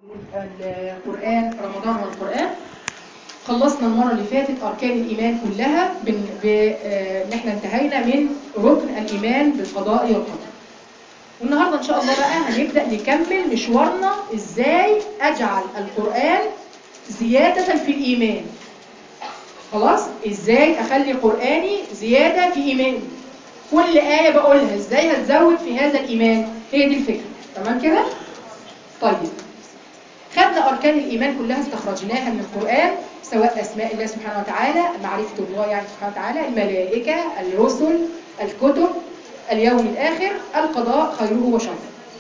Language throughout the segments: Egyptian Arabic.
القرآن رمضان والقرآن خلصنا المرة اللي فاتت أركان الإيمان كلها بإن احنا انتهينا من ركن الإيمان بالقضاء والقدر والنهاردة إن شاء الله بقى هنبدأ نكمل مشوارنا إزاي أجعل القرآن زيادة في الإيمان خلاص إزاي أخلي قرآني زيادة في إيماني كل آية بقولها إزاي هتزود في هذا الإيمان هي دي الفكرة تمام كده؟ طيب خدنا أركان الإيمان كلها استخرجناها من القرآن سواء أسماء الله سبحانه وتعالى معرفة الله يعني سبحانه وتعالى الملائكة الرسل الكتب اليوم الآخر القضاء خيره وشره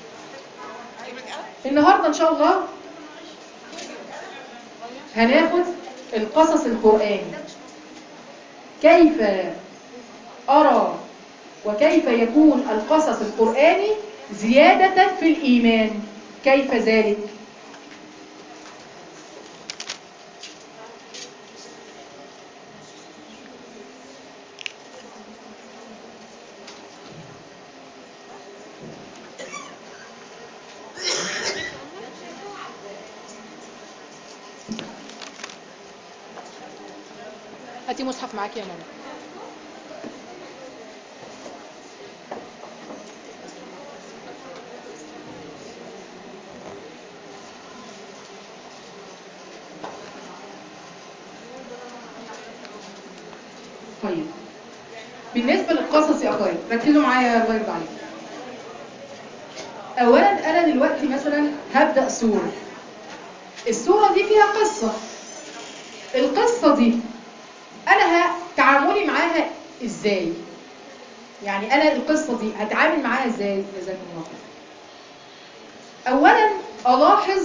النهاردة إن شاء الله هناخد القصص القرآني كيف أرى وكيف يكون القصص القرآني زيادة في الإيمان كيف ذلك؟ هاتي مصحف معاك يا ماما طيب بالنسبة للقصص يا أخويا ركزوا معايا الله يرضى عليكم أولا أنا دلوقتي مثلا هبدأ سورة السورة دي فيها قصة القصة دي أنا تعاملي معاها إزاي يعني أنا القصة دي هتعامل معاها إزاي جزاكم الله خير أولا ألاحظ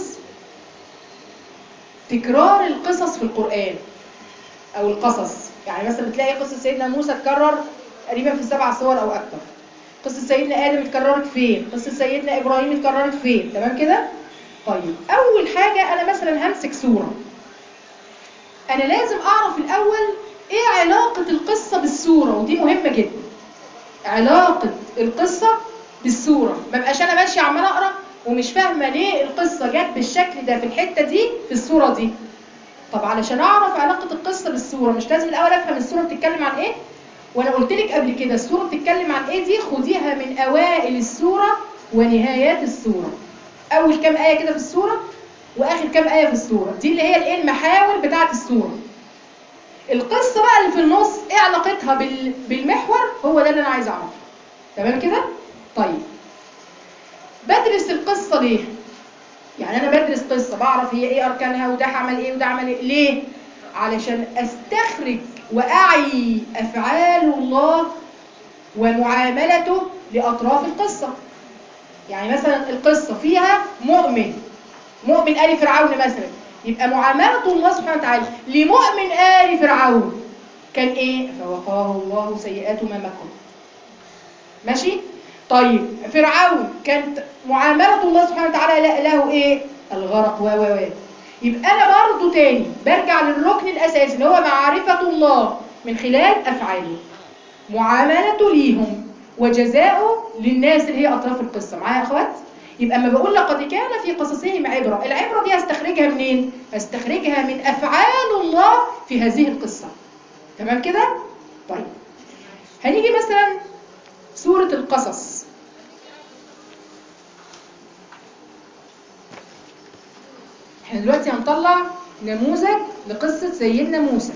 تكرار القصص في القرآن أو القصص يعني مثلا بتلاقي قصة سيدنا موسى اتكرر تقريبا في سبع صور أو أكتر قصة سيدنا آدم اتكررت فين قصة سيدنا إبراهيم اتكررت فين تمام كده طيب أول حاجة أنا مثلا همسك سورة أنا لازم أعرف الأول إيه علاقة القصة بالسورة ودي مهمة جدا علاقة القصة بالسورة ما بقاش أنا ماشية عمالة أقرأ ومش فاهمة ليه القصة جت بالشكل ده في الحتة دي في السورة دي طب علشان أعرف علاقة القصة بالسورة مش لازم الأول أفهم السورة بتتكلم عن إيه وأنا قلت لك قبل كده السورة بتتكلم عن إيه دي خديها من أوائل السورة ونهايات السورة أول كام آية كده في السورة وآخر كام آية في السورة دي اللي هي الإيه المحاور بتاعة السورة القصة بقى اللي في النص ايه علاقتها بال... بالمحور هو ده اللي انا عايز اعرفه تمام كده طيب بدرس القصة ليه يعني انا بدرس قصة بعرف هي ايه اركانها وده عمل ايه وده عمل ايه ليه علشان استخرج واعي افعال الله ومعاملته لاطراف القصة يعني مثلا القصة فيها مؤمن مؤمن آل فرعون مثلا يبقى معاملة الله سبحانه وتعالى لمؤمن آل فرعون كان ايه فوقاه الله سيئات ما مكر ماشي طيب فرعون كانت معاملة الله سبحانه وتعالى له ايه الغرق و و يبقى انا برضو تاني برجع للركن الاساسي اللي هو معرفة الله من خلال افعاله معاملته ليهم وجزاؤه للناس اللي هي اطراف القصة معايا يا اخوات يبقى اما بقول لقد كان في قصصهم عبرة العبرة دي هستخرجها منين هستخرجها من أفعال الله في هذه القصة تمام كده طيب هنيجي مثلا سورة القصص احنا دلوقتي هنطلع نموذج لقصة سيدنا موسى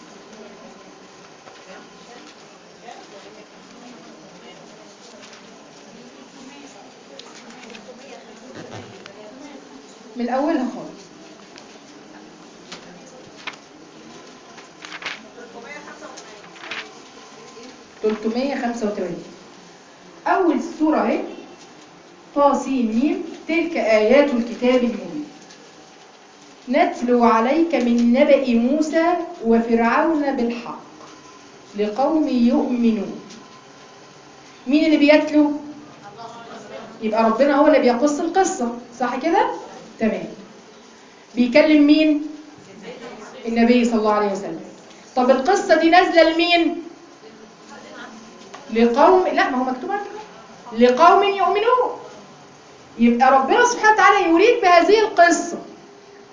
من أولها خالص تلتمية خمسة وتمانين أول سورة اهي طاسين ميم تلك آيات الكتاب المبين نتلو عليك من نبأ موسى وفرعون بالحق لقوم يؤمنون مين اللي بيتلو؟ يبقى ربنا هو اللي بيقص القصة صح كده؟ تمام بيكلم مين النبي صلى الله عليه وسلم طب القصة دي نازلة لمين لقوم لا ما هو مكتوب عندنا لقوم يؤمنون يبقى ربنا سبحانه وتعالى يريد بهذه القصة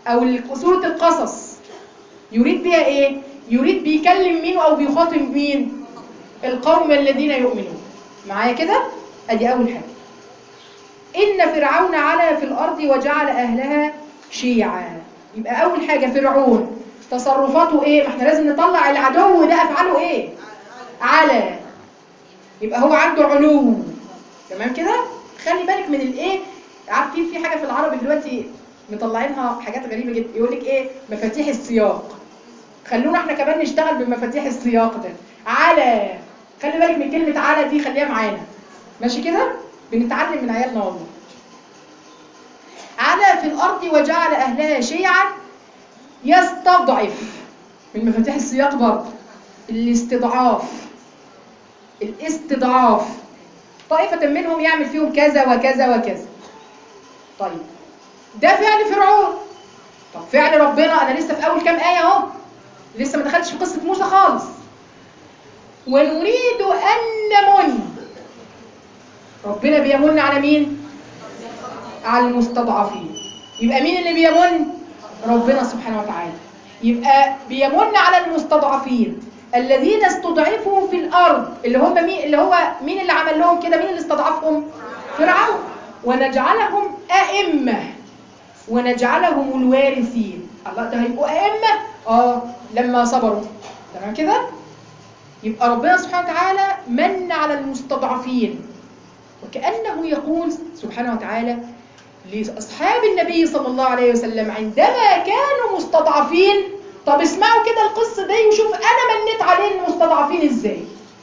او ال- سوره القصص يريد بها ايه يريد بيكلم مين او بيخاطب مين القوم الذين يؤمنون معايا كده ادي اول حاجه ان فرعون علا في الارض وجعل اهلها شيعا يبقى اول حاجه فرعون تصرفاته ايه ما احنا لازم نطلع العدو ده افعاله ايه على يبقى هو عنده علو تمام كده خلي بالك من الايه عارفين في حاجه في العربي دلوقتي مطلعينها حاجات غريبه جدا يقول لك ايه مفاتيح السياق خلونا احنا كمان نشتغل بمفاتيح السياق ده على خلي بالك من كلمه على دي خليها معانا ماشي كده بنتعلم من عيالنا والله على في الارض وجعل اهلها شيعا يستضعف من مفاتيح السياق برضه الاستضعاف الاستضعاف طائفة منهم يعمل فيهم كذا وكذا وكذا طيب ده فعل فرعون طب فعل ربنا انا لسه في اول كام آية اهو لسه ما دخلتش في قصة موسى خالص ونريد أن نمن ربنا بيمن على مين؟ على المستضعفين يبقى مين اللي بيمن؟ ربنا سبحانه وتعالى يبقى بيمن على المستضعفين الذين استضعفوا في الأرض اللي هم مين اللي هو مين اللي عمل لهم كده مين اللي استضعفهم؟ فرعون ونجعلهم أئمة ونجعلهم الوارثين الله ده هيبقوا أئمة اه لما صبروا تمام كده يبقى ربنا سبحانه وتعالى من على المستضعفين وكأنه يقول سبحانه وتعالى لأصحاب النبي صلى الله عليه وسلم عندما كانوا مستضعفين طب اسمعوا كده القصة دي وشوف أنا منيت عليه المستضعفين إزاي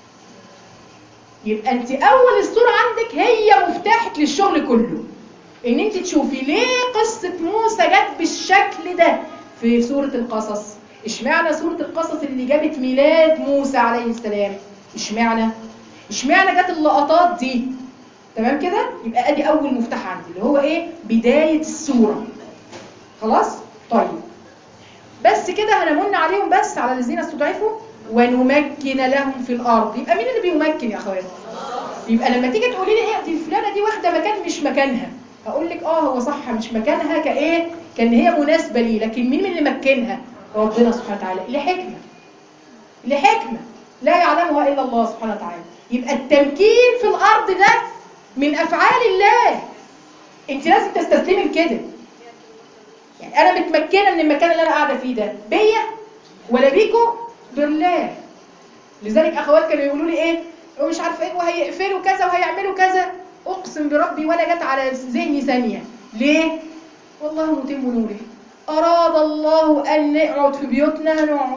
يبقى أنت أول الصورة عندك هي مفتاحك للشغل كله إن أنت تشوفي ليه قصة موسى جت بالشكل ده في سورة القصص اشمعنى سورة القصص اللي جابت ميلاد موسى عليه السلام اشمعنى اشمعنى جت اللقطات دي تمام كده يبقى ادي اول مفتاح عندي اللي هو ايه بداية السورة خلاص طيب بس كده هنمن عليهم بس على الذين استضعفوا ونمكن لهم في الارض يبقى مين اللي بيمكن يا اخوات يبقى لما تيجي تقولي لي ايه دي فلانه دي واخده مكان مش مكانها هقول لك اه هو صح مش مكانها كايه كان هي مناسبه لي لكن مين اللي مكنها ربنا سبحانه وتعالى لحكمه لحكمه لا يعلمها الا الله سبحانه وتعالى يبقى التمكين في الارض ده من افعال الله انت لازم تستسلمي لكده يعني انا متمكنه من المكان اللي انا قاعده فيه ده بيا ولا بيكو بالله لذلك اخوات كانوا يقولوا لي ايه ومش عارفه ايه وهيقفلوا كذا وهيعملوا كذا اقسم بربي ولا جت على ذهني ثانيه ليه والله متم نوره اراد الله ان نقعد في بيوتنا نقعد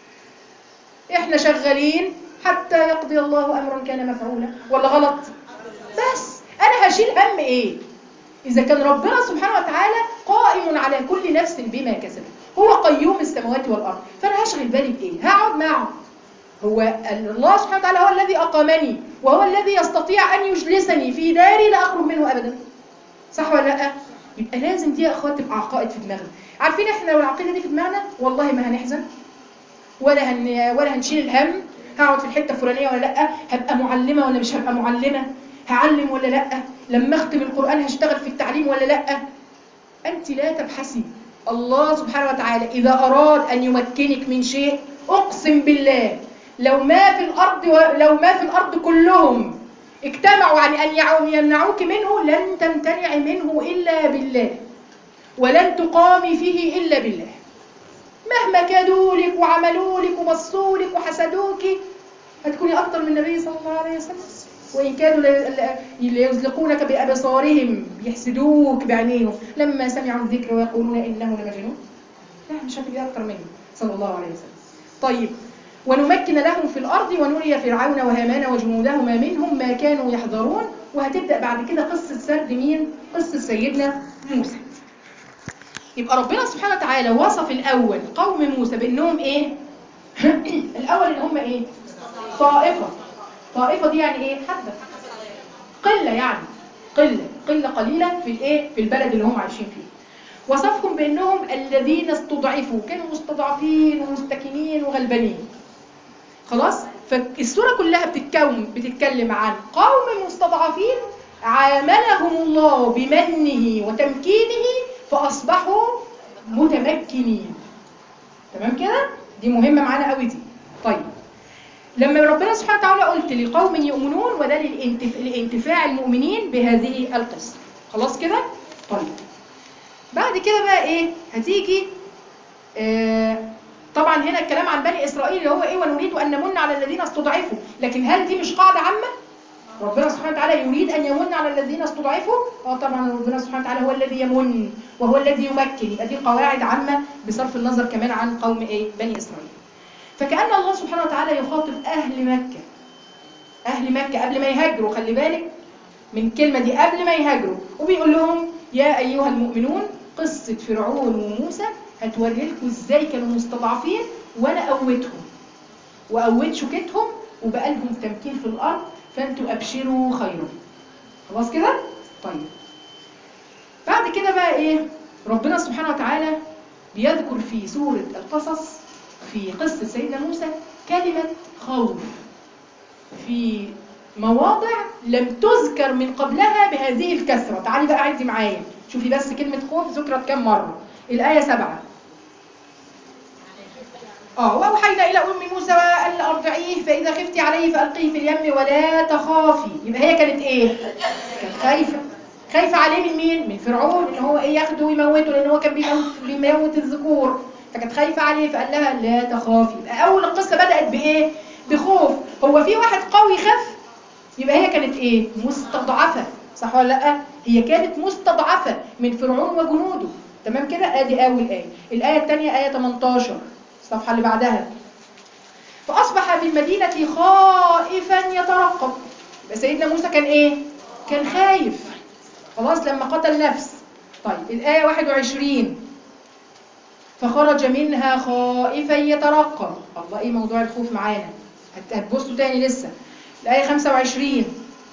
احنا شغالين حتى يقضي الله امرا كان مفعولا ولا غلط بس انا هشيل هم ايه اذا كان ربنا سبحانه وتعالى قائم على كل نفس بما كسبت هو قيوم السماوات والارض فانا هشغل بالي بايه هقعد معه هو الله سبحانه وتعالى هو الذي أقامني وهو الذي يستطيع أن يجلسني في داري لا أخرج منه أبدا صح ولا لا؟ يبقى لازم دي يا أخوات تبقى عقائد في دماغنا عارفين إحنا لو العقيدة دي في دماغنا والله ما هنحزن ولا هن ولا هنشيل الهم هقعد في الحتة الفلانية ولا لأ هبقى معلمة ولا مش هبقى معلمة هعلم ولا لأ لما أختم القرآن هشتغل في التعليم ولا لأ أنت لا تبحثي الله سبحانه وتعالى إذا أراد أن يمكنك من شيء أقسم بالله لو ما في الأرض لو ما في الأرض كلهم اجتمعوا عن أن يمنعوك منه لن تمتنع منه إلا بالله ولن تقامي فيه إلا بالله مهما كادوا لك وعملوا لك وبصوا لك وحسدوك هتكوني أكتر من النبي صلى الله عليه وسلم وإن كانوا ليزلقونك بأبصارهم يحسدوك بعينيهم لما سمعوا الذكر ويقولون إنه لمجنون لا مش هتبقي أكتر منه صلى الله عليه وسلم طيب ونمكن لهم في الأرض ونري فرعون وهامان وجنودهما منهم ما كانوا يحذرون وهتبدأ بعد كده قصة سرد مين؟ قصة سيدنا موسى يبقى ربنا سبحانه وتعالى وصف الأول قوم موسى بأنهم إيه؟ الأول إن هم إيه؟ طائفة طائفة دي يعني إيه؟ حبة قلة يعني قلة قلة قليلة في الإيه؟ في البلد اللي هم عايشين فيه وصفهم بأنهم الذين استضعفوا كانوا مستضعفين ومستكنين وغلبانين خلاص فالسورة كلها بتتكون بتتكلم عن قوم مستضعفين عاملهم الله بمنه وتمكينه فأصبحوا متمكنين تمام كده دي مهمه معانا قوي دي طيب لما ربنا سبحانه وتعالى قلت لقوم يؤمنون وده للانتف... لانتفاع المؤمنين بهذه القصه خلاص كده طيب بعد كده بقى ايه هتيجي آه طبعا هنا الكلام عن بني اسرائيل اللي هو ايه ونريد ان نمن على الذين استضعفوا لكن هل دي مش قاعده عامه ربنا سبحانه وتعالى يريد ان يمن على الذين استضعفوا اه طبعا ربنا سبحانه وتعالى هو الذي يمن وهو الذي يمكن يبقى دي قواعد عامه بصرف النظر كمان عن قوم ايه بني اسرائيل فكأن الله سبحانه وتعالى يخاطب أهل مكة أهل مكة قبل ما يهاجروا خلي بالك من الكلمة دي قبل ما يهاجروا وبيقول لهم يا أيها المؤمنون قصة فرعون وموسى هتوريلكم ازاي كانوا مستضعفين وانا قوتهم وقوت شوكتهم وبقى لهم تمكين في الارض فانتوا ابشروا خيرا خلاص كده طيب بعد كده بقى ايه ربنا سبحانه وتعالى بيذكر في سورة القصص في قصة سيدنا موسى كلمة خوف في مواضع لم تذكر من قبلها بهذه الكثرة تعالي بقى عدي معايا شوفي بس كلمة خوف ذكرت كم مرة الآية سبعة اه واوحينا الى ام موسى ان ارضعيه فاذا خفتي عليه فالقيه في اليم ولا تخافي يبقى هي كانت ايه كانت خايفه خايفه عليه من مين من فرعون ان هو ايه ياخده ويموته لان هو كان بيموت بيموت الذكور فكانت خايفه عليه فقال لها لا تخافي يبقى اول القصه بدات بايه بخوف هو في واحد قوي خف يبقى هي كانت ايه مستضعفه صح ولا لا هي كانت مستضعفه من فرعون وجنوده تمام كده ادي اول ايه الايه الثانيه ايه 18 الصفحة اللي بعدها فأصبح بالمدينة خائفا يترقب يبقى سيدنا موسى كان إيه؟ كان خايف خلاص لما قتل نفس طيب الآية 21 فخرج منها خائفا يترقب الله إيه موضوع الخوف معانا هتبصوا تاني لسه الآية 25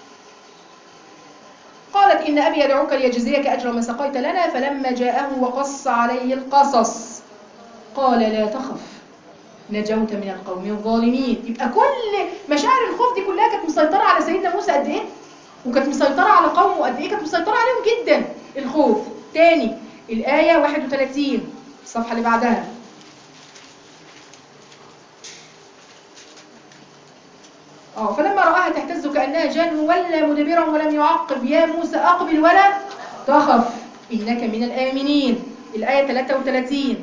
قالت إن أبي يدعوك ليجزيك أجر ما سقيت لنا فلما جاءه وقص عليه القصص قال لا تخف نجوت من القوم الظالمين يبقى كل مشاعر الخوف دي كلها كانت مسيطرة على سيدنا موسى قد ايه وكانت مسيطرة على قومه قد ايه كانت مسيطرة عليهم جدا الخوف تاني الآية 31 الصفحة اللي بعدها اه فلما رآها تهتز كأنها جان ولا مدبرا ولم يعقب يا موسى أقبل ولا تخف إنك من الآمنين الآية 33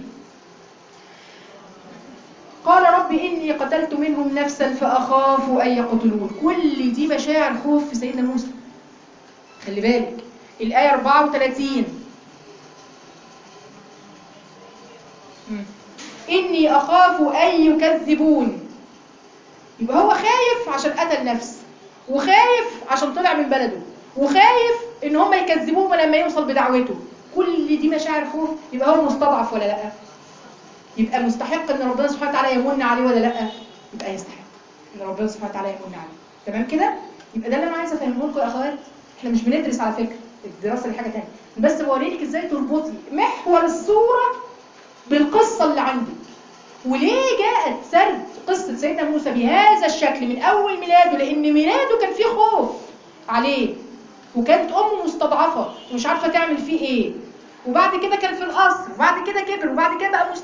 قال رب إني قتلت منهم نفسا فأخاف أن يقتلون كل دي مشاعر خوف في سيدنا موسى خلي بالك الآية 34 إني أخاف أن يكذبون يبقى هو خايف عشان قتل نفس وخايف عشان طلع من بلده وخايف ان هم يكذبوه لما يوصل بدعوته كل دي مشاعر خوف يبقى هو مستضعف ولا لا يبقى مستحق ان ربنا سبحانه وتعالى يمن عليه ولا لا يبقى يستحق ان ربنا سبحانه وتعالى يمن عليه تمام كده يبقى ده اللي انا عايزه افهمه لكم يا اخوات احنا مش بندرس على فكره الدراسه دي حاجه ثانيه بس بوريلك ازاي تربطي محور الصوره بالقصه اللي عندك وليه جاءت سرد قصه سيدنا موسى بهذا الشكل من اول ميلاده لان ميلاده كان فيه خوف عليه وكانت امه مستضعفه ومش عارفه تعمل فيه ايه وبعد كده كان في القصر وبعد كده كبر وبعد كده بقى